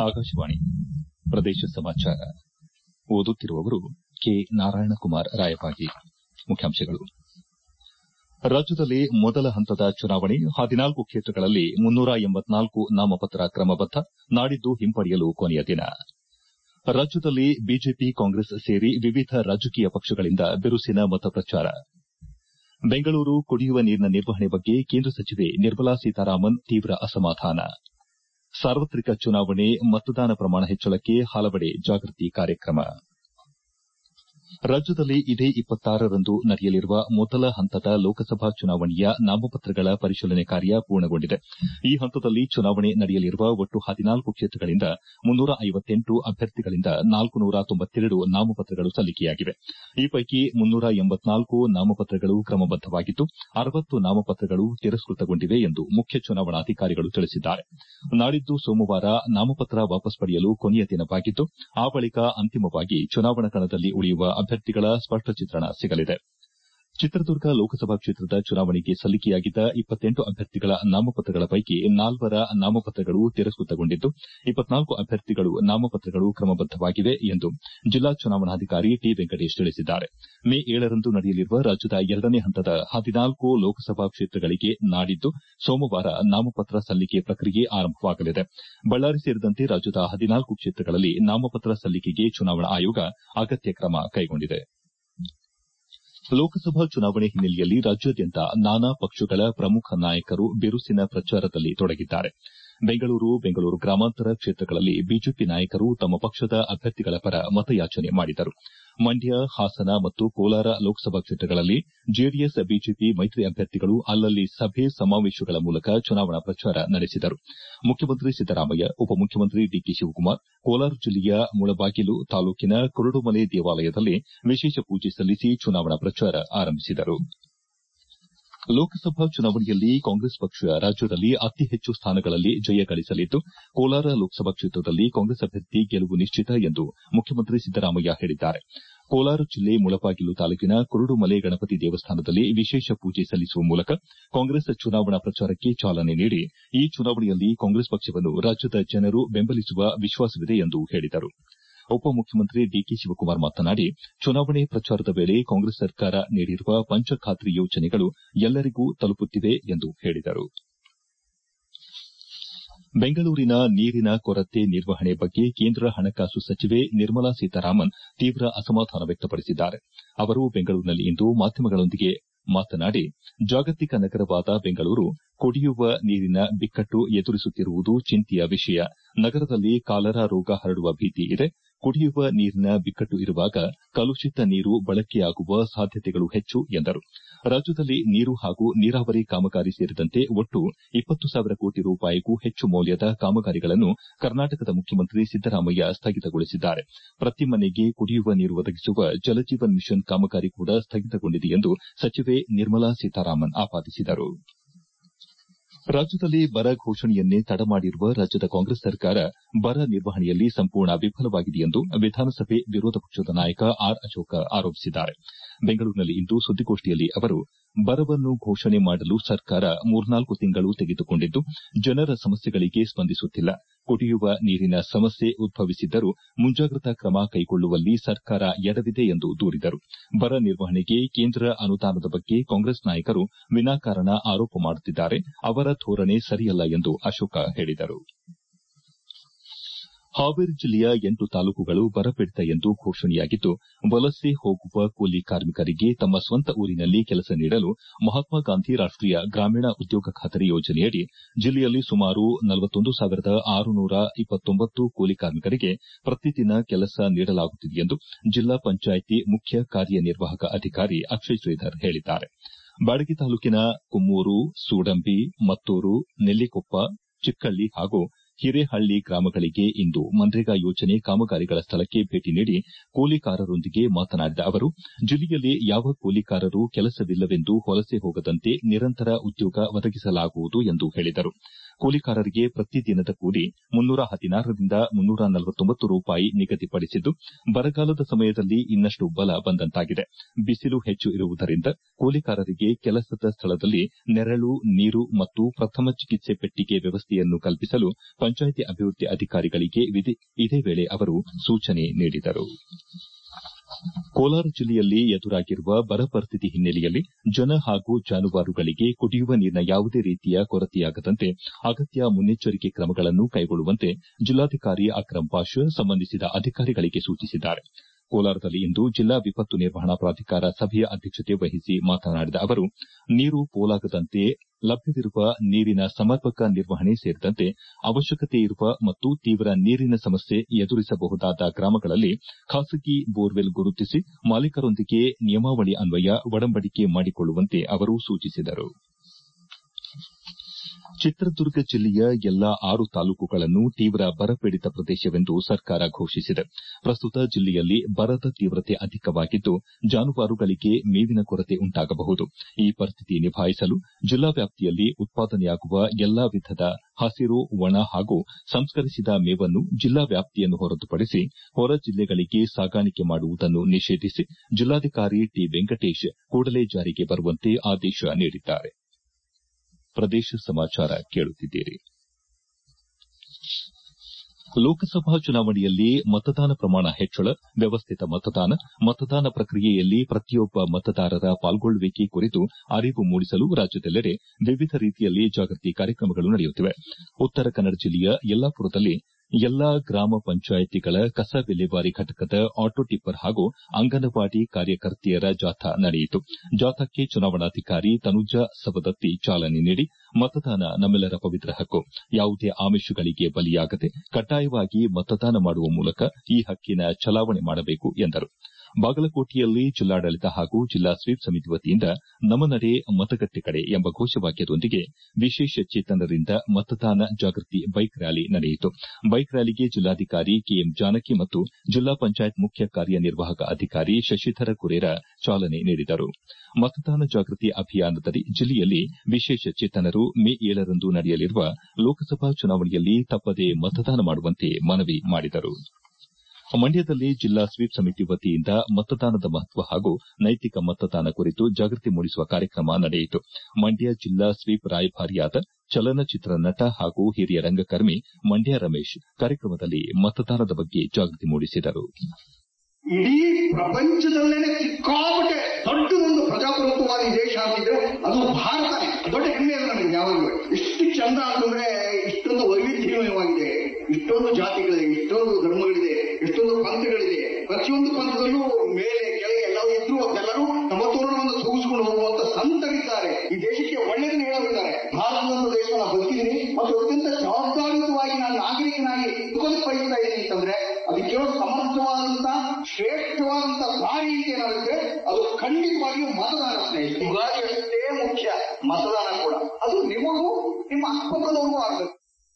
ಆಕಾಶವಾಣಿ ಪ್ರದೇಶ ಸಮಾಚಾರ ಓದುತ್ತಿರುವವರು ಕೆ ನಾರಾಯಣಕುಮಾರ್ ರಾಯಬಾಗಿ ಮುಖ್ಯಾಂಶಗಳು ರಾಜ್ಯದಲ್ಲಿ ಮೊದಲ ಹಂತದ ಚುನಾವಣೆ ಹದಿನಾಲ್ಕು ಕ್ಷೇತ್ರಗಳಲ್ಲಿ ಮುನ್ನೂರ ಎಂಬತ್ನಾಲ್ಕು ನಾಮಪತ್ರ ಕ್ರಮಬದ್ದ ನಾಡಿದ್ದು ಹಿಂಪಡೆಯಲು ಕೊನೆಯ ದಿನ ರಾಜ್ಯದಲ್ಲಿ ಬಿಜೆಪಿ ಕಾಂಗ್ರೆಸ್ ಸೇರಿ ವಿವಿಧ ರಾಜಕೀಯ ಪಕ್ಷಗಳಿಂದ ಬಿರುಸಿನ ಮತ ಪ್ರಚಾರ ಬೆಂಗಳೂರು ಕುಡಿಯುವ ನೀರಿನ ನಿರ್ವಹಣೆ ಬಗ್ಗೆ ಕೇಂದ್ರ ಸಚಿವೆ ನಿರ್ಮಲಾ ಸೀತಾರಾಮನ್ ತೀವ್ರ ಅಸಮಾಧಾನ ಸಾರ್ವತ್ರಿಕ ಚುನಾವಣೆ ಮತದಾನ ಪ್ರಮಾಣ ಹೆಚ್ಚಳಕ್ಕೆ ಹಲವೆಡೆ ಜಾಗೃತಿ ಕಾರ್ಯಕ್ರಮ ರಾಜ್ಯದಲ್ಲಿ ಇದೇ ರಂದು ನಡೆಯಲಿರುವ ಮೊದಲ ಹಂತದ ಲೋಕಸಭಾ ಚುನಾವಣೆಯ ನಾಮಪತ್ರಗಳ ಪರಿಶೀಲನೆ ಕಾರ್ಯ ಪೂರ್ಣಗೊಂಡಿದೆ ಈ ಹಂತದಲ್ಲಿ ಚುನಾವಣೆ ನಡೆಯಲಿರುವ ಒಟ್ಟು ಹದಿನಾಲ್ಕು ಕ್ಷೇತ್ರಗಳಿಂದ ಮುನ್ನೂರ ಐವತ್ತೆಂಟು ಅಭ್ಯರ್ಥಿಗಳಿಂದ ನಾಲ್ಕುನೂರ ತೊಂಬತ್ತೆರಡು ನಾಮಪತ್ರಗಳು ಸಲ್ಲಿಕೆಯಾಗಿವೆ ಈ ಪೈಕಿ ಮುನ್ನೂರ ಎಂಬತ್ನಾಲ್ಕು ನಾಮಪತ್ರಗಳು ಕ್ರಮಬದ್ದವಾಗಿದ್ದು ಅರವತ್ತು ನಾಮಪತ್ರಗಳು ತಿರಸ್ಕತಗೊಂಡಿವೆ ಎಂದು ಮುಖ್ಯ ಚುನಾವಣಾಧಿಕಾರಿಗಳು ತಿಳಿಸಿದ್ದಾರೆ ನಾಡಿದ್ದು ಸೋಮವಾರ ನಾಮಪತ್ರ ವಾಪಸ್ ಪಡೆಯಲು ಕೊನೆಯ ದಿನವಾಗಿದ್ದು ಆ ಬಳಿಕ ಅಂತಿಮವಾಗಿ ಚುನಾವಣಾ ಕಣದಲ್ಲಿ ಉಳಿಯುವ ಅಭ್ಯರ್ಥಿಗಳ ಸ್ಪಷ್ಟ ಚಿತ್ರಣ ಸಿಗಲಿದೆ ಚಿತ್ರದುರ್ಗ ಲೋಕಸಭಾ ಕ್ಷೇತ್ರದ ಚುನಾವಣೆಗೆ ಸಲ್ಲಿಕೆಯಾಗಿದ್ದ ಇಪ್ಪತ್ತೆಂಟು ಅಭ್ಯರ್ಥಿಗಳ ನಾಮಪತ್ರಗಳ ಪೈಕಿ ನಾಲ್ವರ ನಾಮಪತ್ರಗಳು ತಿರಸ್ಕತಗೊಂಡಿದ್ದು ಇಪ್ಪತ್ನಾಲ್ಕು ಅಭ್ಯರ್ಥಿಗಳ ನಾಮಪತ್ರಗಳು ಕ್ರಮಬದ್ದವಾಗಿವೆ ಎಂದು ಜಿಲ್ಲಾ ಚುನಾವಣಾಧಿಕಾರಿ ಟಿ ವೆಂಕಟೇಶ್ ತಿಳಿಸಿದ್ದಾರೆ ಮೇ ಏಳರಂದು ನಡೆಯಲಿರುವ ರಾಜ್ಯದ ಎರಡನೇ ಹಂತದ ಹದಿನಾಲ್ಕು ಲೋಕಸಭಾ ಕ್ಷೇತ್ರಗಳಿಗೆ ನಾಡಿದ್ದು ಸೋಮವಾರ ನಾಮಪತ್ರ ಸಲ್ಲಿಕೆ ಪ್ರಕ್ರಿಯೆ ಆರಂಭವಾಗಲಿದೆ ಬಳ್ಳಾರಿ ಸೇರಿದಂತೆ ರಾಜ್ಯದ ಹದಿನಾಲ್ಕು ಕ್ಷೇತ್ರಗಳಲ್ಲಿ ನಾಮಪತ್ರ ಸಲ್ಲಿಕೆಗೆ ಚುನಾವಣಾ ಆಯೋಗ ಅಗತ್ಯ ಕ್ರಮ ಕೈಗೊಂಡಿದೆ ಲೋಕಸಭಾ ಚುನಾವಣೆ ಹಿನ್ನೆಲೆಯಲ್ಲಿ ರಾಜ್ಯಾದ್ಯಂತ ನಾನಾ ಪಕ್ಷಗಳ ಪ್ರಮುಖ ನಾಯಕರು ಬಿರುಸಿನ ಪ್ರಚಾರದಲ್ಲಿ ತೊಡಗಿದ್ದಾರೆ ಬೆಂಗಳೂರು ಬೆಂಗಳೂರು ಗ್ರಾಮಾಂತರ ಕ್ಷೇತ್ರಗಳಲ್ಲಿ ಬಿಜೆಪಿ ನಾಯಕರು ತಮ್ಮ ಪಕ್ಷದ ಅಭ್ಯರ್ಥಿಗಳ ಪರ ಮತಯಾಚನೆ ಮಾಡಿದರು ಮಂಡ್ಯ ಹಾಸನ ಮತ್ತು ಕೋಲಾರ ಲೋಕಸಭಾ ಕ್ಷೇತ್ರಗಳಲ್ಲಿ ಜೆಡಿಎಸ್ ಬಿಜೆಪಿ ಮೈತ್ರಿ ಅಭ್ಯರ್ಥಿಗಳು ಅಲ್ಲಲ್ಲಿ ಸಭೆ ಸಮಾವೇಶಗಳ ಮೂಲಕ ಚುನಾವಣಾ ಪ್ರಚಾರ ನಡೆಸಿದರು ಮುಖ್ಯಮಂತ್ರಿ ಸಿದ್ದರಾಮಯ್ಯ ಉಪಮುಖ್ಯಮಂತ್ರಿ ಡಿಕೆ ಶಿವಕುಮಾರ್ ಕೋಲಾರ ಜಿಲ್ಲೆಯ ಮುಳಬಾಗಿಲು ತಾಲೂಕಿನ ಕುರುಡುಮಲೆ ದೇವಾಲಯದಲ್ಲಿ ವಿಶೇಷ ಪೂಜೆ ಸಲ್ಲಿಸಿ ಚುನಾವಣಾ ಪ್ರಚಾರ ಆರಂಭಿಸಿದರು ಲೋಕಸಭಾ ಚುನಾವಣೆಯಲ್ಲಿ ಕಾಂಗ್ರೆಸ್ ಪಕ್ಷ ರಾಜ್ಯದಲ್ಲಿ ಅತಿ ಹೆಚ್ಚು ಸ್ಥಾನಗಳಲ್ಲಿ ಜಯ ಗಳಿಸಲಿದ್ದು ಕೋಲಾರ ಲೋಕಸಭಾ ಕ್ಷೇತ್ರದಲ್ಲಿ ಕಾಂಗ್ರೆಸ್ ಅಭ್ಯರ್ಥಿ ಗೆಲುವು ನಿಶ್ಚಿತ ಎಂದು ಮುಖ್ಯಮಂತ್ರಿ ಸಿದ್ದರಾಮಯ್ಯ ಹೇಳಿದ್ದಾರೆ ಕೋಲಾರ ಜಿಲ್ಲೆ ಮುಳಬಾಗಿಲು ತಾಲೂಕಿನ ಕುರುಡುಮಲೆ ಗಣಪತಿ ದೇವಸ್ಥಾನದಲ್ಲಿ ವಿಶೇಷ ಪೂಜೆ ಸಲ್ಲಿಸುವ ಮೂಲಕ ಕಾಂಗ್ರೆಸ್ ಚುನಾವಣಾ ಪ್ರಚಾರಕ್ಕೆ ಚಾಲನೆ ನೀಡಿ ಈ ಚುನಾವಣೆಯಲ್ಲಿ ಕಾಂಗ್ರೆಸ್ ಪಕ್ಷವನ್ನು ರಾಜ್ಯದ ಜನರು ಬೆಂಬಲಿಸುವ ವಿಶ್ವಾಸವಿದೆ ಎಂದು ಹೇಳಿದರು ಉಪಮುಖ್ಯಮಂತ್ರಿ ಡಿಕೆ ಶಿವಕುಮಾರ್ ಮಾತನಾಡಿ ಚುನಾವಣೆ ಪ್ರಚಾರದ ವೇಳೆ ಕಾಂಗ್ರೆಸ್ ಸರ್ಕಾರ ನೀಡಿರುವ ಪಂಚಖಾತ್ರಿ ಯೋಜನೆಗಳು ಎಲ್ಲರಿಗೂ ತಲುಪುತ್ತಿವೆ ಎಂದು ಹೇಳಿದರು ಬೆಂಗಳೂರಿನ ನೀರಿನ ಕೊರತೆ ನಿರ್ವಹಣೆ ಬಗ್ಗೆ ಕೇಂದ್ರ ಹಣಕಾಸು ಸಚಿವೆ ನಿರ್ಮಲಾ ಸೀತಾರಾಮನ್ ತೀವ್ರ ಅಸಮಾಧಾನ ವ್ಯಕ್ತಪಡಿಸಿದ್ದಾರೆ ಅವರು ಬೆಂಗಳೂರಿನಲ್ಲಿಂದು ಮಾಧ್ಯಮಗಳೊಂದಿಗೆ ಮಾತನಾಡಿ ಜಾಗತಿಕ ನಗರವಾದ ಬೆಂಗಳೂರು ಕುಡಿಯುವ ನೀರಿನ ಬಿಕ್ಕಟ್ಟು ಎದುರಿಸುತ್ತಿರುವುದು ಚಿಂತೆಯ ವಿಷಯ ನಗರದಲ್ಲಿ ಕಾಲರಾ ರೋಗ ಹರಡುವ ಭೀತಿ ಇದೆ ಕುಡಿಯುವ ನೀರಿನ ಬಿಕ್ಕಟ್ಟು ಇರುವಾಗ ಕಲುಷಿತ ನೀರು ಬಳಕೆಯಾಗುವ ಸಾಧ್ಯತೆಗಳು ಹೆಚ್ಚು ಎಂದರು ರಾಜ್ಯದಲ್ಲಿ ನೀರು ಹಾಗೂ ನೀರಾವರಿ ಕಾಮಗಾರಿ ಸೇರಿದಂತೆ ಒಟ್ಟು ಇಪ್ಪತ್ತು ಸಾವಿರ ಕೋಟಿ ರೂಪಾಯಿಗೂ ಹೆಚ್ಚು ಮೌಲ್ಯದ ಕಾಮಗಾರಿಗಳನ್ನು ಕರ್ನಾಟಕದ ಮುಖ್ಯಮಂತ್ರಿ ಸಿದ್ದರಾಮಯ್ಯ ಸ್ಥಗಿತಗೊಳಿಸಿದ್ದಾರೆ ಪ್ರತಿ ಮನೆಗೆ ಕುಡಿಯುವ ನೀರು ಒದಗಿಸುವ ಜಲಜೀವನ್ ಮಿಷನ್ ಕಾಮಗಾರಿ ಕೂಡ ಸ್ಥಗಿತಗೊಂಡಿದೆ ಎಂದು ಸಚಿವೆ ನಿರ್ಮಲಾ ಸೀತಾರಾಮನ್ ಆಪಾದಿಸಿದರು ರಾಜ್ಯದಲ್ಲಿ ಬರ ಘೋಷಣೆಯನ್ನೇ ತಡ ಮಾಡಿರುವ ರಾಜ್ಯದ ಕಾಂಗ್ರೆಸ್ ಸರ್ಕಾರ ಬರ ನಿರ್ವಹಣೆಯಲ್ಲಿ ಸಂಪೂರ್ಣ ವಿಫಲವಾಗಿದೆ ಎಂದು ವಿಧಾನಸಭೆ ವಿರೋಧ ಪಕ್ಷದ ನಾಯಕ ಆರ್ ಅಶೋಕ ಆರೋಪಿಸಿದ್ದಾರೆ ಬೆಂಗಳೂರಿನಲ್ಲಿಂದು ಸುದ್ದಿಗೋಷ್ಠಿಯಲ್ಲಿ ಅವರು ಬರವನ್ನು ಘೋಷಣೆ ಮಾಡಲು ಸರ್ಕಾರ ಮೂರ್ನಾಲ್ಕು ತಿಂಗಳು ತೆಗೆದುಕೊಂಡಿದ್ದು ಜನರ ಸಮಸ್ಯೆಗಳಿಗೆ ಸ್ಪಂದಿಸುತ್ತಿಲ್ಲ ಕುಡಿಯುವ ನೀರಿನ ಸಮಸ್ಯೆ ಉದ್ಭವಿಸಿದ್ದರೂ ಮುಂಜಾಗ್ರತಾ ಕ್ರಮ ಕೈಗೊಳ್ಳುವಲ್ಲಿ ಸರ್ಕಾರ ಎಡವಿದೆ ಎಂದು ದೂರಿದರು ಬರ ನಿರ್ವಹಣೆಗೆ ಕೇಂದ್ರ ಅನುದಾನದ ಬಗ್ಗೆ ಕಾಂಗ್ರೆಸ್ ನಾಯಕರು ವಿನಾಕಾರಣ ಆರೋಪ ಮಾಡುತ್ತಿದ್ದಾರೆ ಅವರ ಧೋರಣೆ ಸರಿಯಲ್ಲ ಎಂದು ಅಶೋಕ ಹೇಳಿದರು ಹಾವೇರಿ ಜಿಲ್ಲೆಯ ಎಂಟು ತಾಲೂಕುಗಳು ಬರಪೀಡಿತ ಎಂದು ಘೋಷಣೆಯಾಗಿದ್ದು ವಲಸೆ ಹೋಗುವ ಕೂಲಿ ಕಾರ್ಮಿಕರಿಗೆ ತಮ್ಮ ಸ್ವಂತ ಊರಿನಲ್ಲಿ ಕೆಲಸ ನೀಡಲು ಮಹಾತ್ಮ ಗಾಂಧಿ ರಾಷ್ಟೀಯ ಗ್ರಾಮೀಣ ಉದ್ಯೋಗ ಖಾತರಿ ಯೋಜನೆಯಡಿ ಜಿಲ್ಲೆಯಲ್ಲಿ ಸುಮಾರು ನಲವತ್ತೊಂದು ಸಾವಿರದ ಆರುನೂರ ಇಪ್ಪತ್ತೊಂಬತ್ತು ಕೂಲಿ ಕಾರ್ಮಿಕರಿಗೆ ಪ್ರತಿದಿನ ಕೆಲಸ ನೀಡಲಾಗುತ್ತಿದೆ ಎಂದು ಜಿಲ್ಲಾ ಪಂಚಾಯಿತಿ ಮುಖ್ಯ ಕಾರ್ಯನಿರ್ವಾಹಕ ಅಧಿಕಾರಿ ಅಕ್ಷಯ್ ಶ್ರೀಧರ್ ಹೇಳಿದ್ದಾರೆ ಬ್ಯಾಡಗಿ ತಾಲೂಕಿನ ಕುಮ್ಮೂರು ಸೂಡಂಬಿ ಮತ್ತೂರು ನೆಲ್ಲಿಕೊಪ್ಪ ಚಿಕ್ಕಳ್ಳಿ ಹಾಗೂ ಹಿರೇಹಳ್ಳಿ ಗ್ರಾಮಗಳಿಗೆ ಇಂದು ಮನ್ರೇಗಾ ಯೋಜನೆ ಕಾಮಗಾರಿಗಳ ಸ್ಥಳಕ್ಕೆ ಭೇಟಿ ನೀಡಿ ಕೂಲಿಕಾರರೊಂದಿಗೆ ಮಾತನಾಡಿದ ಅವರು ಜಿಲ್ಲೆಯಲ್ಲಿ ಯಾವ ಕೂಲಿಕಾರರು ಕೆಲಸವಿಲ್ಲವೆಂದು ವಲಸೆ ಹೋಗದಂತೆ ನಿರಂತರ ಉದ್ಯೋಗ ಒದಗಿಸಲಾಗುವುದು ಎಂದು ಹೇಳಿದರು ಕೂಲಿಕಾರರಿಗೆ ಪ್ರತಿ ದಿನದ ಕೂಲಿ ಮುನ್ನೂರ ಹದಿನಾರರಿಂದ ಮುನ್ನೂರ ನಲವತ್ತೊಂಬತ್ತು ರೂಪಾಯಿ ನಿಗದಿಪಡಿಸಿದ್ದು ಬರಗಾಲದ ಸಮಯದಲ್ಲಿ ಇನ್ನಷ್ಟು ಬಲ ಬಂದಂತಾಗಿದೆ ಬಿಸಿಲು ಹೆಚ್ಚು ಇರುವುದರಿಂದ ಕೂಲಿಕಾರರಿಗೆ ಕೆಲಸದ ಸ್ಥಳದಲ್ಲಿ ನೆರಳು ನೀರು ಮತ್ತು ಪ್ರಥಮ ಚಿಕಿತ್ಸೆ ಪೆಟ್ಟಿಗೆ ವ್ಯವಸ್ಥೆಯನ್ನು ಕಲ್ಪಿಸಲು ಪಂಚಾಯಿತಿ ಅಭಿವೃದ್ಧಿ ಅಧಿಕಾರಿಗಳಿಗೆ ಇದೇ ವೇಳೆ ಅವರು ಸೂಚನೆ ನೀಡಿದರು ಕೋಲಾರ ಜಿಲ್ಲೆಯಲ್ಲಿ ಎದುರಾಗಿರುವ ಬರ ಪರಿಸ್ಥಿತಿ ಹಿನ್ನೆಲೆಯಲ್ಲಿ ಜನ ಹಾಗೂ ಜಾನುವಾರುಗಳಿಗೆ ಕುಡಿಯುವ ನೀರಿನ ಯಾವುದೇ ರೀತಿಯ ಕೊರತೆಯಾಗದಂತೆ ಅಗತ್ಯ ಮುನ್ನೆಚ್ಚರಿಕೆ ಕ್ರಮಗಳನ್ನು ಕೈಗೊಳ್ಳುವಂತೆ ಜಿಲ್ಲಾಧಿಕಾರಿ ಅಕ್ರಂ ಪಾಷಾ ಸಂಬಂಧಿಸಿದ ಅಧಿಕಾರಿಗಳಿಗೆ ಸೂಚಿಸಿದ್ದಾರೆ ಕೋಲಾರದಲ್ಲಿಂದು ಜಿಲ್ಲಾ ವಿಪತ್ತು ನಿರ್ವಹಣಾ ಪ್ರಾಧಿಕಾರ ಸಭೆಯ ಅಧ್ಯಕ್ಷತೆ ವಹಿಸಿ ಮಾತನಾಡಿದ ಅವರು ನೀರು ಪೋಲಾಗದಂತೆ ಲಭ್ಯವಿರುವ ನೀರಿನ ಸಮರ್ಪಕ ನಿರ್ವಹಣೆ ಸೇರಿದಂತೆ ಅವಶ್ಯಕತೆಯಿರುವ ಮತ್ತು ತೀವ್ರ ನೀರಿನ ಸಮಸ್ಯೆ ಎದುರಿಸಬಹುದಾದ ಗ್ರಾಮಗಳಲ್ಲಿ ಖಾಸಗಿ ಬೋರ್ವೆಲ್ ಗುರುತಿಸಿ ಮಾಲೀಕರೊಂದಿಗೆ ನಿಯಮಾವಳಿ ಅನ್ವಯ ಒಡಂಬಡಿಕೆ ಮಾಡಿಕೊಳ್ಳುವಂತೆ ಅವರು ಸೂಚಿಸಿದರು ಚಿತ್ರದುರ್ಗ ಜಿಲ್ಲೆಯ ಎಲ್ಲಾ ಆರು ತಾಲೂಕುಗಳನ್ನು ತೀವ್ರ ಬರಪೀಡಿತ ಪ್ರದೇಶವೆಂದು ಸರ್ಕಾರ ಘೋಷಿಸಿದೆ ಪ್ರಸ್ತುತ ಜಿಲ್ಲೆಯಲ್ಲಿ ಬರದ ತೀವ್ರತೆ ಅಧಿಕವಾಗಿದ್ದು ಜಾನುವಾರುಗಳಿಗೆ ಮೇವಿನ ಕೊರತೆ ಉಂಟಾಗಬಹುದು ಈ ಪರಿಸ್ಥಿತಿ ನಿಭಾಯಿಸಲು ಜಿಲ್ಲಾ ವ್ಯಾಪ್ತಿಯಲ್ಲಿ ಉತ್ಪಾದನೆಯಾಗುವ ಎಲ್ಲಾ ವಿಧದ ಹಸಿರು ಒಣ ಹಾಗೂ ಸಂಸ್ಕರಿಸಿದ ಮೇವನ್ನು ಜಿಲ್ಲಾ ವ್ಯಾಪ್ತಿಯನ್ನು ಹೊರತುಪಡಿಸಿ ಹೊರ ಜಿಲ್ಲೆಗಳಿಗೆ ಸಾಗಾಣಿಕೆ ಮಾಡುವುದನ್ನು ನಿಷೇಧಿಸಿ ಜಿಲ್ಲಾಧಿಕಾರಿ ಟಿ ವೆಂಕಟೇಶ್ ಕೂಡಲೇ ಜಾರಿಗೆ ಬರುವಂತೆ ಆದೇಶ ನೀಡಿದ್ದಾರೆ ಪ್ರದೇಶ ಸಮಾಚಾರ ಕೇಳುತ್ತಿದ್ದೀರಿ ಲೋಕಸಭಾ ಚುನಾವಣೆಯಲ್ಲಿ ಮತದಾನ ಪ್ರಮಾಣ ಹೆಚ್ಚಳ ವ್ಯವಸ್ಥಿತ ಮತದಾನ ಮತದಾನ ಪ್ರಕ್ರಿಯೆಯಲ್ಲಿ ಪ್ರತಿಯೊಬ್ಬ ಮತದಾರರ ಪಾಲ್ಗೊಳ್ಳುವಿಕೆ ಕುರಿತು ಅರಿವು ಮೂಡಿಸಲು ರಾಜ್ಯದೆಲ್ಲೆಡೆ ವಿವಿಧ ರೀತಿಯಲ್ಲಿ ಜಾಗೃತಿ ಕಾರ್ಯಕ್ರಮಗಳು ನಡೆಯುತ್ತಿವೆ ಉತ್ತರ ಕನ್ನಡ ಜಿಲ್ಲೆಯ ಯಲ್ಲಾಪುರದಲ್ಲಿ ಎಲ್ಲಾ ಗ್ರಾಮ ಪಂಚಾಯಿತಿಗಳ ಕಸ ವಿಲೇವಾರಿ ಘಟಕದ ಆಟೋ ಟಿಪ್ಪರ್ ಹಾಗೂ ಅಂಗನವಾಡಿ ಕಾರ್ಯಕರ್ತೆಯರ ಜಾಥಾ ನಡೆಯಿತು ಜಾಥಾಕ್ಕೆ ಚುನಾವಣಾಧಿಕಾರಿ ತನುಜಾ ಸವದತ್ತಿ ಚಾಲನೆ ನೀಡಿ ಮತದಾನ ನಮ್ಮೆಲ್ಲರ ಪವಿತ್ರ ಹಕ್ಕು ಯಾವುದೇ ಆಮಿಷಗಳಿಗೆ ಬಲಿಯಾಗದೆ ಕಡ್ಡಾಯವಾಗಿ ಮತದಾನ ಮಾಡುವ ಮೂಲಕ ಈ ಹಕ್ಕಿನ ಚಲಾವಣೆ ಮಾಡಬೇಕು ಎಂದರು ಬಾಗಲಕೋಟೆಯಲ್ಲಿ ಜಿಲ್ಲಾಡಳಿತ ಹಾಗೂ ಜಿಲ್ಲಾ ಸ್ವೀಪ್ ಸಮಿತಿ ವತಿಯಿಂದ ನಮ್ಮ ನಡೆ ಮತಗಟ್ಟೆ ಕಡೆ ಎಂಬ ಘೋಷವಾಕ್ಯದೊಂದಿಗೆ ವಿಶೇಷ ಚೇತನರಿಂದ ಮತದಾನ ಜಾಗೃತಿ ಬೈಕ್ ರ್ಯಾಲಿ ನಡೆಯಿತು ಬೈಕ್ ರ್ಯಾಲಿಗೆ ಜಿಲ್ಲಾಧಿಕಾರಿ ಕೆಎಂ ಜಾನಕಿ ಮತ್ತು ಜಿಲ್ಲಾ ಪಂಚಾಯತ್ ಮುಖ್ಯ ಕಾರ್ಯನಿರ್ವಾಹಕ ಅಧಿಕಾರಿ ಶಶಿಧರ ಕುರೇರ ಚಾಲನೆ ನೀಡಿದರು ಮತದಾನ ಜಾಗೃತಿ ಅಭಿಯಾನದಡಿ ಜಿಲ್ಲೆಯಲ್ಲಿ ವಿಶೇಷ ಚೇತನರು ಮೇ ಏಳರಂದು ನಡೆಯಲಿರುವ ಲೋಕಸಭಾ ಚುನಾವಣೆಯಲ್ಲಿ ತಪ್ಪದೇ ಮತದಾನ ಮಾಡುವಂತೆ ಮನವಿ ಮಾಡಿದರು ಮಂಡ್ಯದಲ್ಲಿ ಜಿಲ್ಲಾ ಸ್ವೀಪ್ ಸಮಿತಿ ವತಿಯಿಂದ ಮತದಾನದ ಮಹತ್ವ ಹಾಗೂ ನೈತಿಕ ಮತದಾನ ಕುರಿತು ಜಾಗೃತಿ ಮೂಡಿಸುವ ಕಾರ್ಯಕ್ರಮ ನಡೆಯಿತು ಮಂಡ್ಯ ಜಿಲ್ಲಾ ಸ್ವೀಪ್ ರಾಯಭಾರಿಯಾದ ಚಲನಚಿತ್ರ ನಟ ಹಾಗೂ ಹಿರಿಯ ರಂಗಕರ್ಮಿ ಮಂಡ್ಯ ರಮೇಶ್ ಕಾರ್ಯಕ್ರಮದಲ್ಲಿ ಮತದಾನದ ಬಗ್ಗೆ ಜಾಗೃತಿ ಮೂಡಿಸಿದರು ಇಡೀ ಪ್ರಪಂಚದಲ್ಲೇನೆ ಸಿಕ್ಕಾಪಟ್ಟೆ ದೊಡ್ಡದೊಂದು ಪ್ರಜಾಪ್ರಭುತ್ವವಾದಿ ದೇಶ ಆಗಿದ್ರೆ ಅದು ಭಾರತನೇ ದೊಡ್ಡ ಹೆಮ್ಮೆ ಇದೆ ನಮಗೆ ಯಾವಾಗಲೂ ಇಷ್ಟು ಚಂದ ಅಂತಂದ್ರೆ ಇಷ್ಟೊಂದು ವೈವಿಧ್ಯಮಯವಾಗಿದೆ ಇಷ್ಟೊಂದು ಜಾತಿಗಳಿದೆ ಇಷ್ಟೊಂದು ಧರ್ಮಗಳಿದೆ ಇಷ್ಟೊಂದು ಪಂಥಗಳಿದೆ ಪ್ರತಿಯೊಂದು ಪಂಥದಲ್ಲೂ ಮೇಲೆ ಕೆಳಗೆ ಎಲ್ಲವೂ ಇದ್ರು ಅದೆಲ್ಲರೂ ಸಮತೋಲನವನ್ನು ತೂಗಿಸಿಕೊಂಡು ಹೋಗುವಂತ ಸಂತರಿದ್ದಾರೆ ಈ ದೇಶಕ್ಕೆ ಒಳ್ಳೆಯದನ್ನು ಹೇಳೋರಿದ್ದಾರೆ ಭಾರತದ ದೇಶ ನಾನು ಬದುಕಿದ್ದೀನಿ ಮತ್ತು ಅತ್ಯಂತ ಜವಾಬ್ದಾರಿಯುತವಾಗಿ ನಾನು ನಾಗರಿಕನಾಗಿ ಬದುಕೋದಕ್ಕೆ ಬಯಸ್ತಾ ಇದ್ದೀನಿ ಅಂತಂದ್ರೆ ಅದಕ್ಕೆ ಸಮರ್ಥವಾದಂತ ಶ್ರೇಷ್ಠವಾದಂತ ದಾರಿ ಏನಾಗುತ್ತೆ ಅದು ಖಂಡಿತವಾಗಿಯೂ ಮತದಾನ ಸ್ನೇಹಿತರೆ ಯುಗಾದಿ ಅಷ್ಟೇ ಮುಖ್ಯ ಮತದಾನ ಕೂಡ ಅದು ನಿಮಗೂ ನಿಮ್ಮ ಅಕ್ಕಪಕ್ಕದವರಿಗೂ ಆಗಬೇಕು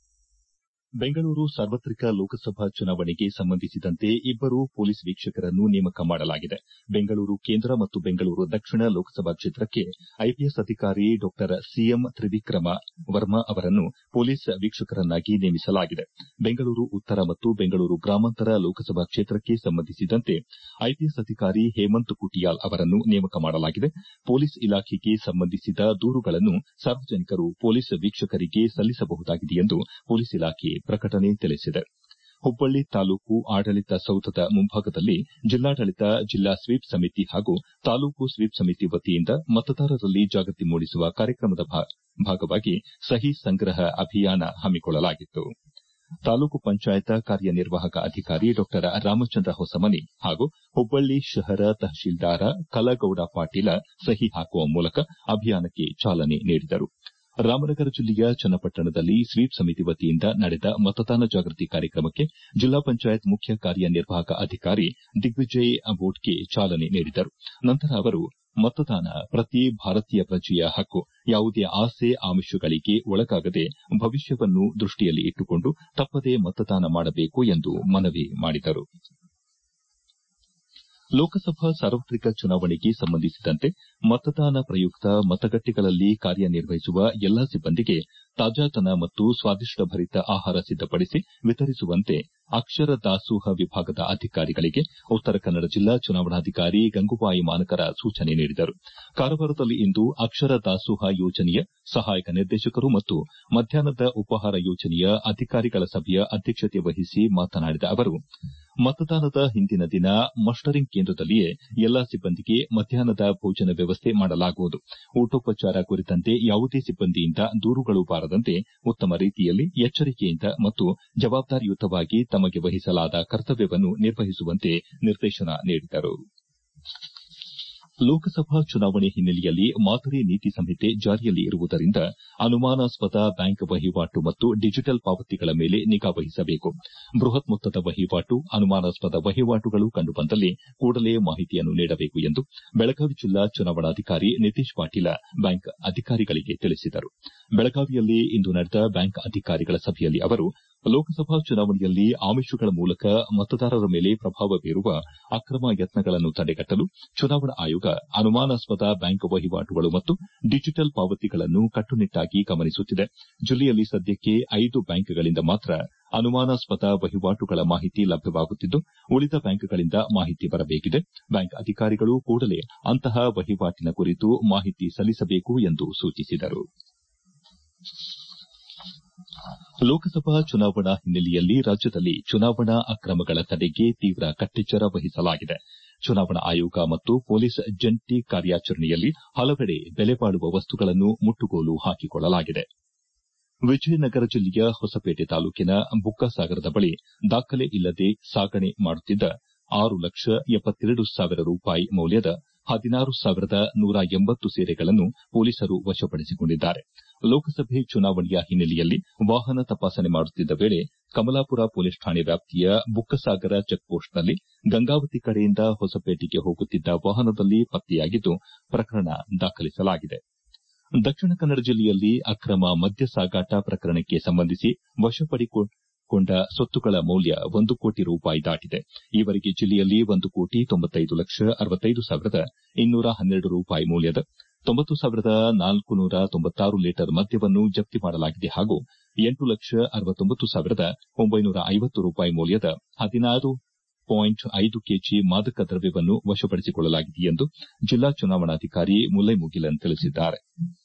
ಬೆಂಗಳೂರು ಸಾರ್ವತ್ರಿಕ ಲೋಕಸಭಾ ಚುನಾವಣೆಗೆ ಸಂಬಂಧಿಸಿದಂತೆ ಇಬ್ಬರು ಪೊಲೀಸ್ ವೀಕ್ಷಕರನ್ನು ನೇಮಕ ಮಾಡಲಾಗಿದೆ ಬೆಂಗಳೂರು ಕೇಂದ್ರ ಮತ್ತು ಬೆಂಗಳೂರು ದಕ್ಷಿಣ ಲೋಕಸಭಾ ಕ್ಷೇತ್ರಕ್ಕೆ ಐಪಿಎಸ್ ಅಧಿಕಾರಿ ಡಾ ಸಿಎಂ ತ್ರಿವಿಕ್ರಮ ವರ್ಮಾ ಅವರನ್ನು ಪೊಲೀಸ್ ವೀಕ್ಷಕರನ್ನಾಗಿ ನೇಮಿಸಲಾಗಿದೆ ಬೆಂಗಳೂರು ಉತ್ತರ ಮತ್ತು ಬೆಂಗಳೂರು ಗ್ರಾಮಾಂತರ ಲೋಕಸಭಾ ಕ್ಷೇತ್ರಕ್ಕೆ ಸಂಬಂಧಿಸಿದಂತೆ ಐಪಿಎಸ್ ಅಧಿಕಾರಿ ಹೇಮಂತ್ ಕುಟಿಯಾಲ್ ಅವರನ್ನು ನೇಮಕ ಮಾಡಲಾಗಿದೆ ಪೊಲೀಸ್ ಇಲಾಖೆಗೆ ಸಂಬಂಧಿಸಿದ ದೂರುಗಳನ್ನು ಸಾರ್ವಜನಿಕರು ಪೊಲೀಸ್ ವೀಕ್ಷಕರಿಗೆ ಸಲ್ಲಿಸಬಹುದಾಗಿದೆ ಎಂದು ಪೊಲೀಸ್ ಇಲಾಖೆ ಪ್ರಕಟಣೆ ತಿಳಿಸಿದೆ ಹುಬ್ಬಳ್ಳಿ ತಾಲೂಕು ಆಡಳಿತ ಸೌಧದ ಮುಂಭಾಗದಲ್ಲಿ ಜಿಲ್ಲಾಡಳಿತ ಜಿಲ್ಲಾ ಸ್ವೀಪ್ ಸಮಿತಿ ಹಾಗೂ ತಾಲೂಕು ಸ್ವೀಪ್ ಸಮಿತಿ ವತಿಯಿಂದ ಮತದಾರರಲ್ಲಿ ಜಾಗೃತಿ ಮೂಡಿಸುವ ಕಾರ್ಯಕ್ರಮದ ಭಾಗವಾಗಿ ಸಹಿ ಸಂಗ್ರಹ ಅಭಿಯಾನ ಹಮ್ಮಿಕೊಳ್ಳಲಾಗಿತ್ತು ತಾಲೂಕು ಪಂಚಾಯತ ಕಾರ್ಯನಿರ್ವಾಹಕ ಅಧಿಕಾರಿ ಡಾ ರಾಮಚಂದ್ರ ಹೊಸಮನಿ ಹಾಗೂ ಹುಬ್ಬಳ್ಳಿ ಶಹರ ತಹಶೀಲ್ದಾರ ಕಲಗೌಡ ಪಾಟೀಲ ಸಹಿ ಹಾಕುವ ಮೂಲಕ ಅಭಿಯಾನಕ್ಕೆ ಚಾಲನೆ ನೀಡಿದರು ರಾಮನಗರ ಜಿಲ್ಲೆಯ ಚನ್ನಪಟ್ಟಣದಲ್ಲಿ ಸ್ವೀಪ್ ಸಮಿತಿ ವತಿಯಿಂದ ನಡೆದ ಮತದಾನ ಜಾಗೃತಿ ಕಾರ್ಯಕ್ರಮಕ್ಕೆ ಜಿಲ್ಲಾ ಪಂಚಾಯತ್ ಮುಖ್ಯ ಕಾರ್ಯನಿರ್ವಾಹಕ ಅಧಿಕಾರಿ ದಿಗ್ವಿಜಯ್ ಬೋಡ್ಕೆ ಚಾಲನೆ ನೀಡಿದರು ನಂತರ ಅವರು ಮತದಾನ ಪ್ರತಿ ಭಾರತೀಯ ಪ್ರಜೆಯ ಹಕ್ಕು ಯಾವುದೇ ಆಸೆ ಆಮಿಷಗಳಿಗೆ ಒಳಗಾಗದೆ ಭವಿಷ್ಯವನ್ನು ದೃಷ್ಟಿಯಲ್ಲಿ ಇಟ್ಟುಕೊಂಡು ತಪ್ಪದೇ ಮತದಾನ ಮಾಡಬೇಕು ಎಂದು ಮನವಿ ಮಾಡಿದರು ಲೋಕಸಭಾ ಸಾರ್ವತ್ರಿಕ ಚುನಾವಣೆಗೆ ಸಂಬಂಧಿಸಿದಂತೆ ಮತದಾನ ಪ್ರಯುಕ್ತ ಮತಗಟ್ಟೆಗಳಲ್ಲಿ ಕಾರ್ಯನಿರ್ವಹಿಸುವ ಎಲ್ಲಾ ಸಿಬ್ಬಂದಿಗೆ ತಾಜಾತನ ಮತ್ತು ಸ್ವಾದಿಷ್ಟಭರಿತ ಆಹಾರ ಸಿದ್ದಪಡಿಸಿ ವಿತರಿಸುವಂತೆ ಅಕ್ಷರ ದಾಸೋಹ ವಿಭಾಗದ ಅಧಿಕಾರಿಗಳಿಗೆ ಉತ್ತರ ಕನ್ನಡ ಜಿಲ್ಲಾ ಚುನಾವಣಾಧಿಕಾರಿ ಗಂಗುಬಾಯಿ ಮಾನಕರ ಸೂಚನೆ ನೀಡಿದರು ಕಾರವಾರದಲ್ಲಿಂದು ಅಕ್ಷರ ದಾಸೋಹ ಯೋಜನೆಯ ಸಹಾಯಕ ನಿರ್ದೇಶಕರು ಮತ್ತು ಮಧ್ಯಾಹ್ನದ ಉಪಹಾರ ಯೋಜನೆಯ ಅಧಿಕಾರಿಗಳ ಸಭೆಯ ಅಧ್ಯಕ್ಷತೆ ವಹಿಸಿ ಮಾತನಾಡಿದ ಅವರು ಮತದಾನದ ಹಿಂದಿನ ದಿನ ಮಸ್ಟರಿಂಗ್ ಕೇಂದ್ರದಲ್ಲಿಯೇ ಎಲ್ಲಾ ಸಿಬ್ಬಂದಿಗೆ ಮಧ್ಯಾಹ್ನದ ಭೋಜನ ವ್ಯವಸ್ಥೆ ಮಾಡಲಾಗುವುದು ಊಟೋಪಚಾರ ಕುರಿತಂತೆ ಯಾವುದೇ ಸಿಬ್ಬಂದಿಯಿಂದ ದೂರುಗಳು ಬಾರದಂತೆ ಉತ್ತಮ ರೀತಿಯಲ್ಲಿ ಎಚ್ಚರಿಕೆಯಿಂದ ಮತ್ತು ಜವಾಬ್ದಾರಿಯುತವಾಗಿ ತಮಗೆ ವಹಿಸಲಾದ ಕರ್ತವ್ಯವನ್ನು ನಿರ್ವಹಿಸುವಂತೆ ನಿರ್ದೇಶನ ನೀಡಿದರು ಲೋಕಸಭಾ ಚುನಾವಣೆ ಹಿನ್ನೆಲೆಯಲ್ಲಿ ಮಾದರಿ ನೀತಿ ಸಂಹಿತೆ ಜಾರಿಯಲ್ಲಿ ಇರುವುದರಿಂದ ಅನುಮಾನಾಸ್ಪದ ಬ್ಯಾಂಕ್ ವಹಿವಾಟು ಮತ್ತು ಡಿಜಿಟಲ್ ಪಾವತಿಗಳ ಮೇಲೆ ನಿಗಾ ವಹಿಸಬೇಕು ಬೃಹತ್ ಮೊತ್ತದ ವಹಿವಾಟು ಅನುಮಾನಾಸ್ಪದ ವಹಿವಾಟುಗಳು ಕಂಡುಬಂದಲ್ಲಿ ಕೂಡಲೇ ಮಾಹಿತಿಯನ್ನು ನೀಡಬೇಕು ಎಂದು ಬೆಳಗಾವಿ ಜಿಲ್ಲಾ ಚುನಾವಣಾಧಿಕಾರಿ ನಿತೇಶ್ ಪಾಟೀಲ ಬ್ಯಾಂಕ್ ಅಧಿಕಾರಿಗಳಿಗೆ ತಿಳಿಸಿದರು ಬೆಳಗಾವಿಯಲ್ಲಿ ಇಂದು ನಡೆದ ಬ್ಯಾಂಕ್ ಅಧಿಕಾರಿಗಳ ಸಭೆಯಲ್ಲಿ ಅವರು ಲೋಕಸಭಾ ಚುನಾವಣೆಯಲ್ಲಿ ಆಮಿಷಗಳ ಮೂಲಕ ಮತದಾರರ ಮೇಲೆ ಪ್ರಭಾವ ಬೀರುವ ಅಕ್ರಮ ಯತ್ನಗಳನ್ನು ತಡೆಗಟ್ಟಲು ಚುನಾವಣಾ ಆಯೋಗ ಅನುಮಾನಾಸ್ಪದ ಬ್ಯಾಂಕ್ ವಹಿವಾಟುಗಳು ಮತ್ತು ಡಿಜಿಟಲ್ ಪಾವತಿಗಳನ್ನು ಕಟ್ಟುನಿಟ್ಟಾಗಿ ಗಮನಿಸುತ್ತಿದೆ ಜಿಲ್ಲೆಯಲ್ಲಿ ಸದ್ಯಕ್ಕೆ ಐದು ಬ್ಯಾಂಕ್ಗಳಿಂದ ಮಾತ್ರ ಅನುಮಾನಾಸ್ಪದ ವಹಿವಾಟುಗಳ ಮಾಹಿತಿ ಲಭ್ಯವಾಗುತ್ತಿದ್ದು ಉಳಿದ ಬ್ಯಾಂಕ್ಗಳಿಂದ ಮಾಹಿತಿ ಬರಬೇಕಿದೆ ಬ್ಯಾಂಕ್ ಅಧಿಕಾರಿಗಳು ಕೂಡಲೇ ಅಂತಹ ವಹಿವಾಟಿನ ಕುರಿತು ಮಾಹಿತಿ ಸಲ್ಲಿಸಬೇಕು ಎಂದು ಸೂಚಿಸಿದರು ಲೋಕಸಭಾ ಚುನಾವಣಾ ಹಿನ್ನೆಲೆಯಲ್ಲಿ ರಾಜ್ಯದಲ್ಲಿ ಚುನಾವಣಾ ಅಕ್ರಮಗಳ ತಡೆಗೆ ತೀವ್ರ ಕಟ್ಟೆಚ್ಚರ ವಹಿಸಲಾಗಿದೆ ಚುನಾವಣಾ ಆಯೋಗ ಮತ್ತು ಪೊಲೀಸ್ ಜಂಟಿ ಕಾರ್ಯಾಚರಣೆಯಲ್ಲಿ ಹಲವೆಡೆ ಬೆಲೆಬಾಳುವ ವಸ್ತುಗಳನ್ನು ಮುಟ್ಟುಗೋಲು ಹಾಕಿಕೊಳ್ಳಲಾಗಿದೆ ವಿಜಯನಗರ ಜಿಲ್ಲೆಯ ಹೊಸಪೇಟೆ ತಾಲೂಕಿನ ಬುಕ್ಕಸಾಗರದ ಬಳಿ ದಾಖಲೆ ಇಲ್ಲದೆ ಸಾಗಣೆ ಮಾಡುತ್ತಿದ್ದ ಆರು ಲಕ್ಷ ಎಪ್ಪತ್ತೆರಡು ಸಾವಿರ ರೂಪಾಯಿ ಮೌಲ್ಯದ ಹದಿನಾರು ಸಾವಿರದ ನೂರ ಎಂಬತ್ತು ಸೀರೆಗಳನ್ನು ಪೊಲೀಸರು ವಶಪಡಿಸಿಕೊಂಡಿದ್ದಾರೆ ಲೋಕಸಭೆ ಚುನಾವಣೆಯ ಹಿನ್ನೆಲೆಯಲ್ಲಿ ವಾಹನ ತಪಾಸಣೆ ಮಾಡುತ್ತಿದ್ದ ವೇಳೆ ಕಮಲಾಪುರ ಪೊಲೀಸ್ ಠಾಣೆ ವ್ಯಾಪ್ತಿಯ ಬುಕ್ಕಸಾಗರ ಚೆಕ್ಪೋಸ್ಟ್ನಲ್ಲಿ ಗಂಗಾವತಿ ಕಡೆಯಿಂದ ಹೊಸಪೇಟೆಗೆ ಹೋಗುತ್ತಿದ್ದ ವಾಹನದಲ್ಲಿ ಪತ್ತೆಯಾಗಿದ್ದು ಪ್ರಕರಣ ದಾಖಲಿಸಲಾಗಿದೆ ದಕ್ಷಿಣ ಕನ್ನಡ ಜಿಲ್ಲೆಯಲ್ಲಿ ಅಕ್ರಮ ಮದ್ಯ ಸಾಗಾಟ ಪ್ರಕರಣಕ್ಕೆ ಸಂಬಂಧಿಸಿ ವಶಪಡಿಸಿಕೊಂಡ ಸೊತ್ತುಗಳ ಮೌಲ್ಯ ಒಂದು ಕೋಟಿ ರೂಪಾಯಿ ದಾಟಿದೆ ಈವರೆಗೆ ಜಿಲ್ಲೆಯಲ್ಲಿ ಒಂದು ಕೋಟಿ ತೊಂಬತ್ತೈದು ಲಕ್ಷ ಅರವತ್ತೈದು ಸಾವಿರದ ಇನ್ನೂರ ಹನ್ನೆರಡು ರೂಪಾಯಿ ಮೌಲ್ಯದ ತೊಂಬತ್ತು ಸಾವಿರದ ನಾಲ್ಕುನೂರ ತೊಂಬತ್ತಾರು ಲೀಟರ್ ಮದ್ಯವನ್ನು ಜಪ್ತಿ ಮಾಡಲಾಗಿದೆ ಹಾಗೂ ಎಂಟು ಲಕ್ಷ ಅರವತ್ತೊಂಬತ್ತು ಸಾವಿರದ ಒಂಬೈನೂರ ಐವತ್ತು ರೂಪಾಯಿ ಮೌಲ್ಯದ ಹದಿನಾರು ಪಾಯಿಂಟ್ ಐದು ಕೆಜಿ ಮಾದಕ ದ್ರವ್ಯವನ್ನು ವಶಪಡಿಸಿಕೊಳ್ಳಲಾಗಿದೆ ಎಂದು ಜಿಲ್ಲಾ ಚುನಾವಣಾಧಿಕಾರಿ ಮುಲ್ಲೈ ತಿಳಿಸಿದ್ದಾರೆ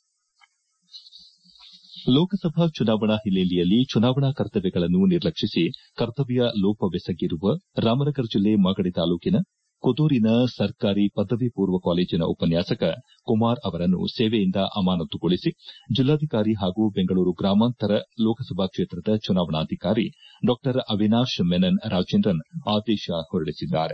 ಲೋಕಸಭಾ ಚುನಾವಣಾ ಹಿನ್ನೆಲೆಯಲ್ಲಿ ಚುನಾವಣಾ ಕರ್ತವ್ಯಗಳನ್ನು ನಿರ್ಲಕ್ಷಿಸಿ ಕರ್ತವ್ಯ ಲೋಪವೆಸಗಿರುವ ರಾಮನಗರ ಜಿಲ್ಲೆ ಮಾಗಡಿ ತಾಲೂಕಿನ ಕುದೂರಿನ ಸರ್ಕಾರಿ ಪದವಿ ಪೂರ್ವ ಕಾಲೇಜಿನ ಉಪನ್ಯಾಸಕ ಕುಮಾರ್ ಅವರನ್ನು ಸೇವೆಯಿಂದ ಅಮಾನತುಗೊಳಿಸಿ ಜಿಲ್ಲಾಧಿಕಾರಿ ಹಾಗೂ ಬೆಂಗಳೂರು ಗ್ರಾಮಾಂತರ ಲೋಕಸಭಾ ಕ್ಷೇತ್ರದ ಚುನಾವಣಾಧಿಕಾರಿ ಡಾ ಅವಿನಾಶ್ ಮೆನನ್ ರಾಜೇಂದ್ರನ್ ಆದೇಶ ಹೊರಡಿಸಿದ್ದಾರೆ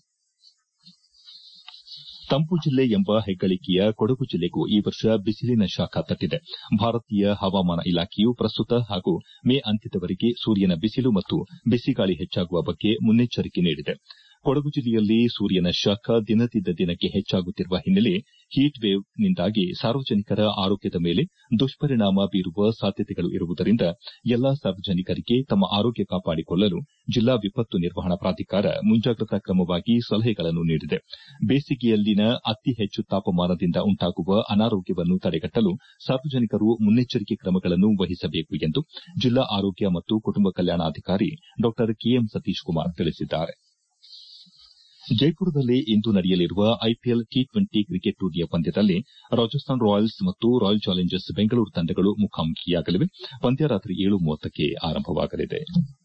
ತಂಪು ಜಿಲ್ಲೆ ಎಂಬ ಹೆಗ್ಗಳಿಕೆಯ ಕೊಡಗು ಜಿಲ್ಲೆಗೂ ಈ ವರ್ಷ ಬಿಸಿಲಿನ ಶಾಖ ತಟ್ಟಿದೆ ಭಾರತೀಯ ಹವಾಮಾನ ಇಲಾಖೆಯು ಪ್ರಸ್ತುತ ಹಾಗೂ ಮೇ ಅಂತ್ಯದವರೆಗೆ ಸೂರ್ಯನ ಬಿಸಿಲು ಮತ್ತು ಬಿಸಿಗಾಳಿ ಹೆಚ್ಚಾಗುವ ಬಗ್ಗೆ ಮುನ್ನೆಚ್ಚರಿಕೆ ನೀಡಿದೆ ಕೊಡಗು ಜಿಲ್ಲೆಯಲ್ಲಿ ಸೂರ್ಯನ ಶಾಖ ದಿನದಿಂದ ದಿನಕ್ಕೆ ಹೆಚ್ಚಾಗುತ್ತಿರುವ ಹಿನ್ನೆಲೆ ಹೀಟ್ ವೇವ್ನಿಂದಾಗಿ ಸಾರ್ವಜನಿಕರ ಆರೋಗ್ಯದ ಮೇಲೆ ದುಷ್ಪರಿಣಾಮ ಬೀರುವ ಸಾಧ್ಯತೆಗಳು ಇರುವುದರಿಂದ ಎಲ್ಲಾ ಸಾರ್ವಜನಿಕರಿಗೆ ತಮ್ಮ ಆರೋಗ್ಯ ಕಾಪಾಡಿಕೊಳ್ಳಲು ಜಿಲ್ಲಾ ವಿಪತ್ತು ನಿರ್ವಹಣಾ ಪ್ರಾಧಿಕಾರ ಮುಂಜಾಗ್ರತಾ ಕ್ರಮವಾಗಿ ಸಲಹೆಗಳನ್ನು ನೀಡಿದೆ ಬೇಸಿಗೆಯಲ್ಲಿನ ಅತಿ ಹೆಚ್ಚು ತಾಪಮಾನದಿಂದ ಉಂಟಾಗುವ ಅನಾರೋಗ್ಯವನ್ನು ತಡೆಗಟ್ಟಲು ಸಾರ್ವಜನಿಕರು ಮುನ್ನೆಚ್ಚರಿಕೆ ಕ್ರಮಗಳನ್ನು ವಹಿಸಬೇಕು ಎಂದು ಜಿಲ್ಲಾ ಆರೋಗ್ಯ ಮತ್ತು ಕುಟುಂಬ ಕಲ್ಯಾಣಾಧಿಕಾರಿ ಡಾ ಕೆಎಂ ಸತೀಶ್ ಕುಮಾರ್ ತಿಳಿಸಿದ್ದಾರೆ ಜೈಪುರದಲ್ಲಿ ಇಂದು ನಡೆಯಲಿರುವ ಐಪಿಎಲ್ ಟಿ ಟ್ವೆಂಟಿ ಕ್ರಿಕೆಟ್ ಟೂರ್ನಿಯ ಪಂದ್ಯದಲ್ಲಿ ರಾಜಸ್ಥಾನ್ ರಾಯಲ್ಸ್ ಮತ್ತು ರಾಯಲ್ ಚಾಲೆಂಜರ್ಸ್ ಬೆಂಗಳೂರು ತಂಡಗಳು ಮುಖಾಮುಖಿಯಾಗಲಿವೆ ಪಂದ್ಯ ರಾತ್ರಿ ಏಳು ಮೂವತ್ತಕ್ಕೆ ಆರಂಭವಾಗಲಿದೆ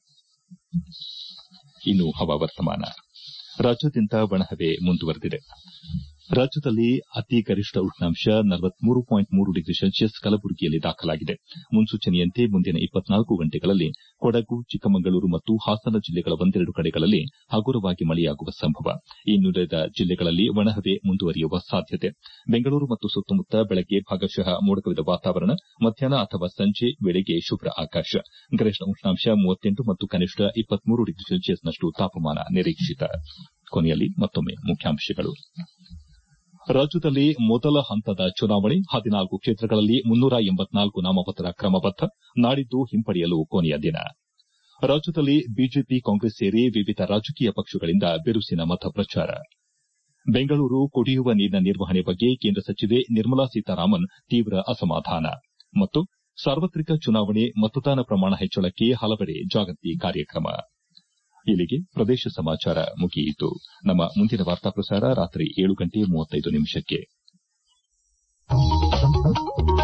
ಇನ್ನು ಹವಾವರ್ತಮಾನ ರಾಜ್ಯಾದ್ಯಂತ ಒಣಹವೆ ಮುಂದುವರೆದಿದೆ ರಾಜ್ಯದಲ್ಲಿ ಅತಿ ಗರಿಷ್ಠ ಉಷ್ಣಾಂಶ ನಲವತ್ಮೂರು ಪಾಯಿಂಟ್ ಮೂರು ಡಿಗ್ರಿ ಸೆಲ್ಸಿಯಸ್ ಕಲಬುರಗಿಯಲ್ಲಿ ದಾಖಲಾಗಿದೆ ಮುನ್ಸೂಚನೆಯಂತೆ ಮುಂದಿನ ಇಪ್ಪತ್ನಾಲ್ಕು ಗಂಟೆಗಳಲ್ಲಿ ಕೊಡಗು ಚಿಕ್ಕಮಗಳೂರು ಮತ್ತು ಹಾಸನ ಜಿಲ್ಲೆಗಳ ಒಂದೆರಡು ಕಡೆಗಳಲ್ಲಿ ಹಗುರವಾಗಿ ಮಳೆಯಾಗುವ ಸಂಭವ ಇನ್ನುಳಿದ ಜಿಲ್ಲೆಗಳಲ್ಲಿ ಒಣಹವೆ ಮುಂದುವರಿಯುವ ಸಾಧ್ಯತೆ ಬೆಂಗಳೂರು ಮತ್ತು ಸುತ್ತಮುತ್ತ ಬೆಳಗ್ಗೆ ಭಾಗಶಃ ಮೋಡಕವಿದ ವಾತಾವರಣ ಮಧ್ಯಾಹ್ನ ಅಥವಾ ಸಂಜೆ ವೇಳೆಗೆ ಶುಭ್ರ ಆಕಾಶ ಗರಿಷ್ಠ ಉಷ್ಣಾಂಶ ಮೂವತ್ತೆಂಟು ಮತ್ತು ಕನಿಷ್ಠ ಇಪ್ಪತ್ಮೂರು ಡಿಗ್ರಿ ಸೆಲ್ಸಿಯಸ್ನಷ್ಟು ತಾಪಮಾನ ನಿರೀಕ್ಷಿತ ಕೊನೆಯಲ್ಲಿ ಮತ್ತೊಮ್ಮೆ ಮುಖ್ಯಾಂಶಗಳು ರಾಜ್ಯದಲ್ಲಿ ಮೊದಲ ಹಂತದ ಚುನಾವಣೆ ಹದಿನಾಲ್ಕು ಕ್ಷೇತ್ರಗಳಲ್ಲಿ ಮುನ್ನೂರ ಎಂಬತ್ನಾಲ್ಕು ನಾಮಪತ್ರ ಕ್ರಮಬದ್ದ ನಾಡಿದ್ದು ಹಿಂಪಡೆಯಲು ಕೊನೆಯ ದಿನ ರಾಜ್ಯದಲ್ಲಿ ಬಿಜೆಪಿ ಕಾಂಗ್ರೆಸ್ ಸೇರಿ ವಿವಿಧ ರಾಜಕೀಯ ಪಕ್ಷಗಳಿಂದ ಬಿರುಸಿನ ಮತ ಪ್ರಚಾರ ಬೆಂಗಳೂರು ಕುಡಿಯುವ ನೀರಿನ ನಿರ್ವಹಣೆ ಬಗ್ಗೆ ಕೇಂದ್ರ ಸಚಿವೆ ನಿರ್ಮಲಾ ಸೀತಾರಾಮನ್ ತೀವ್ರ ಅಸಮಾಧಾನ ಮತ್ತು ಸಾರ್ವತ್ರಿಕ ಚುನಾವಣೆ ಮತದಾನ ಪ್ರಮಾಣ ಹೆಚ್ಚಳಕ್ಕೆ ಹಲವೆಡೆ ಜಾಗೃತಿ ಕಾರ್ಯಕ್ರಮ ಇಲ್ಲಿಗೆ ಪ್ರದೇಶ ಸಮಾಚಾರ ಮುಗಿಯಿತು ನಮ್ಮ ಮುಂದಿನ ವಾರ್ತಾ ಪ್ರಸಾರ ರಾತ್ರಿ ಏಳು ಗಂಟೆ ಮೂವತ್ತೈದು ನಿಮಿಷಕ್ಕೆ